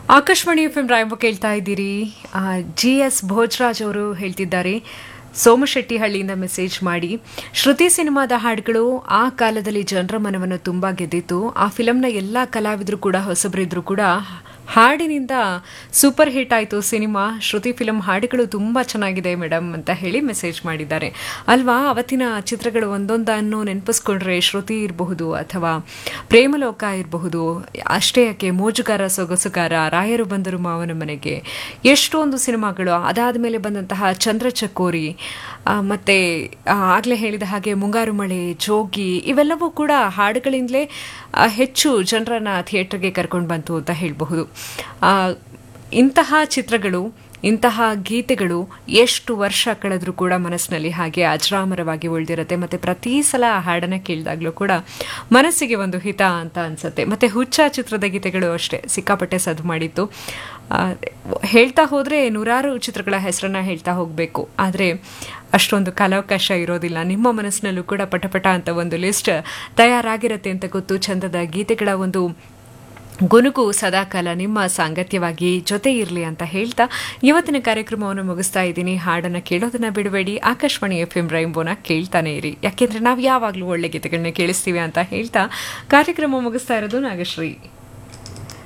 Akashvani F M ರಾಯಂಬ ಕೇಳ್ತಾ ಇದ್ದೀರಿ G S Bhojaraj ಅವರು ಹೇಳ್ತಿದ್ದಾರೆ ಸೋಮಶೆಟ್ಟಿಹಳ್ಳಿಯಿಂದ ಮೆಸೇಜ್ ಮಾಡಿ ಶ್ರುತಿ ಸಿನಿಮಾದ ಹಾಡುಗಳು ಆ ಕಾಲದಲ್ಲಿ ಜನರ ಮನವನ್ನು ತುಂಬಾ ಗೆದ್ದಿತ್ತು ಆ ಫಿಲಂನ ಎಲ್ಲ ಕಲಾವಿದರು ಕೂಡ ಹೊಸಬರಿದ್ರು ಕೂಡ ಹಾಡಿನಿಂದ ಸೂಪರ್ ಹಿಟ್ ಆಯಿತು ಸಿನಿಮಾ ಶ್ರುತಿ ಫಿಲಂ ಹಾಡುಗಳು ತುಂಬ ಚೆನ್ನಾಗಿದೆ ಮೇಡಮ್ ಅಂತ ಹೇಳಿ ಮೆಸೇಜ್ ಮಾಡಿದ್ದಾರೆ ಅಲ್ವಾ ಅವತ್ತಿನ ಚಿತ್ರಗಳು ಒಂದೊಂದನ್ನು ನೆನಪಿಸ್ಕೊಂಡ್ರೆ ಶ್ರುತಿ ಇರಬಹುದು ಅಥವಾ ಪ್ರೇಮಲೋಕ ಇರಬಹುದು ಅಷ್ಟೇ ಯಾಕೆ ಮೋಜುಗಾರ ಸೊಗಸುಗಾರ ರಾಯರು ಬಂದರು ಮಾವನ ಮನೆಗೆ ಎಷ್ಟೊಂದು ಸಿನಿಮಾಗಳು ಅದಾದ ಮೇಲೆ ಬಂದಂತಹ ಚಂದ್ರಚಕೋರಿ ಆ, ಮತ್ತೆ ಆಗಲೇ ಹೇಳಿದ ಹಾಗೆ ಮುಂಗಾರು ಮಳೆ ಜೋಗಿ ಇವೆಲ್ಲವೂ ಕೂಡ ಹಾಡುಗಳಿಂದಲೇ ಆ, ಹೆಚ್ಚು ಜನರನ್ನ ಥಿಯೇಟರ್ಗೆ ಕರ್ಕೊಂಡು ಬಂತು ಅಂತ ಹೇಳಬಹುದು ಆ, ಇಂತಹ ಚಿತ್ರಗಳು ಇಂತಹ ಗೀತೆಗಳು ಎಷ್ಟು ವರ್ಷ ಕಳೆದ್ರೂ ಕೂಡ ಮನಸ್ಸಿನಲ್ಲಿ ಹಾಗೆ ಅಜರಾಮರವಾಗಿ ಉಳಿದಿರುತ್ತೆ ಮತ್ತೆ ಪ್ರತಿ ಸಲ ಆ ಹಾಡನ್ನ ಕೇಳಿದಾಗಲೂ ಕೂಡ ಮನಸ್ಸಿಗೆ ಒಂದು ಹಿತ ಅಂತ ಅನ್ಸುತ್ತೆ ಮತ್ತೆ ಹುಚ್ಚ ಚಿತ್ರದ ಗೀತೆಗಳು ಅಷ್ಟೇ ಸಿಕ್ಕಾಪಟ್ಟೆ ಸದ್ದು ಮಾಡಿತ್ತು ಆ, ಹೇಳ್ತಾ ಹೋದ್ರೆ ನೂರಾರು ಚಿತ್ರಗಳ ಹೆಸರನ್ನ ಹೇಳ್ತಾ ಹೋಗಬೇಕು ಆದರೆ ಅಷ್ಟೊಂದು ಕಾಲಾವಕಾಶ ಇರೋದಿಲ್ಲ ನಿಮ್ಮ ಮನಸ್ಸಿನಲ್ಲೂ ಕೂಡ ಪಟಪಟ ಅಂತ ಒಂದು ಲಿಸ್ಟ್ ತಯಾರಾಗಿರುತ್ತೆ ಅಂತ ಗೊತ್ತು ಚಂದದ ಗೀತೆಗಳ ಒಂದು ಗುನುಗು ಸದಾಕಾಲ ನಿಮ್ಮ ಸಾಂಗತ್ಯವಾಗಿ ಜೊತೆ ಇರಲಿ ಅಂತ ಹೇಳ್ತಾ ಇವತ್ತಿನ ಕಾರ್ಯಕ್ರಮವನ್ನು ಮುಗಿಸ್ತಾ ಇದ್ದೀನಿ ಹಾಡನ್ನು ಕೇಳೋದನ್ನ ಬಿಡಬೇಡಿ ಆಕಾಶವಾಣಿ ಎಫ್ ಎಂ ರೈಂಬೋನ ಕೇಳ್ತಾನೆ ಇರಿ ಯಾಕೆಂದ್ರೆ ನಾವು ಯಾವಾಗಲೂ ಒಳ್ಳೆ ಗೀತೆಗಳನ್ನ ಕೇಳಿಸ್ತೀವಿ ಅಂತ ಹೇಳ್ತಾ ಕಾರ್ಯಕ್ರಮ ಮುಗಿಸ್ತಾ ಇರೋದು ನಾಗಶ್ರೀ